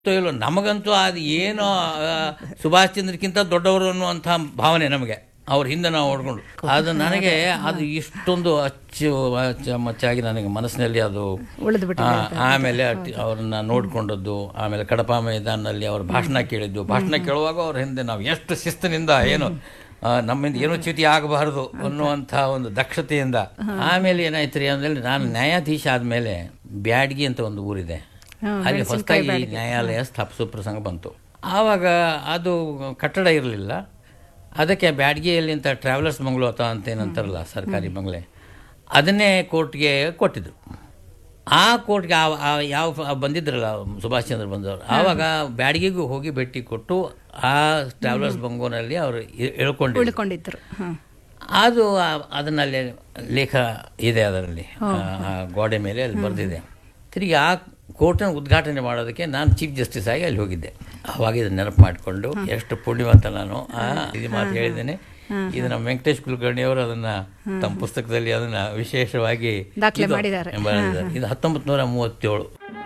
ಇಲ್ಲೋ ನಮಗಂತೂ ಅದು ಏನೋ ಆ, ಸುಭಾಷ್ ಚಂದ್ರಕ್ಕಿಂತ ದೊಡ್ಡವರು ಅನ್ನುವಂಥ ಭಾವನೆ ನಮಗೆ ಅವ್ರ ಹಿಂದೆ ನಾವು ಓಡ್ಕೊಂಡು ಅದು ನನಗೆ ಅದು ಇಷ್ಟೊಂದು ಅಚ್ಚು ಅಚ್ಚ ಮಚ್ಚಾಗಿ ನನಗೆ ಮನಸ್ಸಿನಲ್ಲಿ ಅದು ಉಳಿದು ಆ, ಆಮೇಲೆ ಅಟ್- ಅವ್ರನ್ನ ನೋಡ್ಕೊಂಡದ್ದು ಆಮೇಲೆ ಕಡಪ ಮೈದಾನಲ್ಲಿ ಅವ್ರ ಭಾಷಣ ಕೇಳಿದ್ದು ಭಾಷಣ ಕೇಳುವಾಗ ಅವ್ರ ಹಿಂದೆ ನಾವು ಎಷ್ಟು ಶಿಸ್ತಿನಿಂದ ಏನು ಆ, ನಮ್ಮಿಂದ ಏನೂ ಚ್ಯುತಿ ಆಗಬಾರದು ಅನ್ನುವಂಥ ಒಂದು ದಕ್ಷತೆಯಿಂದ ಆಮೇಲೆ ಏನಾಯ್ತು ರೀ ಅಂದ್ರೆ ನಾನು ನ್ಯಾಯಾಧೀಶ ಆದಮೇಲೆ ಬ್ಯಾಡ್ಗಿ ಅಂತ ಒಂದು ಊರಿದೆ ಅಲ್ಲಿ ಹೊಸದಾಗಿ ನ್ಯಾಯಾಲಯ ಸ್ಥಾಪಿಸೋ ಪ್ರಸಂಗ ಬಂತು ಆವಾಗ ಅದು ಕಟ್ಟಡ ಇರಲಿಲ್ಲ ಅದಕ್ಕೆ ಬ್ಯಾಡ್ಗಿಯಲ್ಲಿ ಅಂತ ಟ್ರಾವೆಲರ್ಸ್ ಬಂಗ್ಲೋ ಅಥವಾ ಅಂತ ಏನಂತಾರಲ್ಲ ಸರ್ಕಾರಿ ಬಂಗ್ಲೆ ಅದನ್ನೇ ಕೋರ್ಟ್ಗೆ ಕೊಟ್ಟಿದ್ರು ಆ ಕೋರ್ಟ್ಗೆ ಆ- ಆ ಯಾವ ಫ- ಬಂದಿದ್ರಲ್ಲ ಸುಭಾಷ್ ಚಂದ್ರ ಬಂದವರು ಆವಾಗ ಬ್ಯಾಡ್ಗಿಗೂ ಹೋಗಿ ಭೇಟಿ ಕೊಟ್ಟು ಆ ಟ್ರಾವೆಲರ್ಸ್ ಬಂಗೋನಲ್ಲಿ ಅವರು ಹೇಳ್ಕೊಂಡಿದ್ರು ಉಳ್ಕೊಂಡಿದ್ರು ಹಾಂ ಅದು ಆ- ಅದನ್ನಲ್ಲಿ ಲೇಖ ಇದೆ ಅದರಲ್ಲಿ ಆ ಆ ಗೋಡೆ ಮೇಲೆ ಅಲ್ಲಿ ಬರೆದಿದೆ ತಿರುಗಿ ಆ ಕೋರ್ಟನ್ನು ಉದ್ಘಾಟನೆ ಮಾಡೋದಕ್ಕೆ ನಾನು ಚೀಫ್ ಜಸ್ಟಿಸ್ ಆಗಿ ಅಲ್ಲಿ ಹೋಗಿದ್ದೆ ಅವಾಗ ಇದನ್ನ ನೆನಪು ಮಾಡಿಕೊಂಡು ಎಷ್ಟು ಪುಣ್ಯವಂತ ನಾನು ಆ ಇದು ಮಾತು ಹೇಳಿದ್ದೇನೆ ಇದು ನಮ್ಮ ವೆಂಕಟೇಶ್ ಕುಲಕರ್ಣಿ ಅವರು ಅದನ್ನ ತಮ್ಮ ಪುಸ್ತಕದಲ್ಲಿ ಅದನ್ನ ವಿಶೇಷವಾಗಿ ದಾಖಲೆ ಇದು ಮಾಡಿದ್ದಾರೆ. ಬರೆದಿದ್ದಾರೆ. ಇದು ಹತ್ತೊಂಬತ್ತು ನೂರ ಮೂವತ್ತೇಳು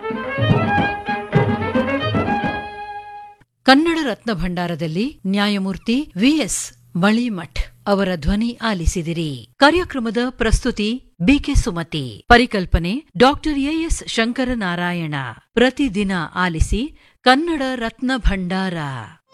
ಕನ್ನಡ ರತ್ನ ಭಂಡಾರದಲ್ಲಿ ನ್ಯಾಯಮೂರ್ತಿ ವಿಎಸ್ ಮಳಿಮಠ್ ಅವರ ಧ್ವನಿ ಆಲಿಸಿದಿರಿ ಕಾರ್ಯಕ್ರಮದ ಪ್ರಸ್ತುತಿ ಬಿಕೆ ಸುಮತಿ ಪರಿಕಲ್ಪನೆ ಡಾಕ್ಟರ್ ಎಎಸ್ ಶಂಕರನಾರಾಯಣ ಪ್ರತಿದಿನ ಆಲಿಸಿ ಕನ್ನಡ ರತ್ನ ಭಂಡಾರ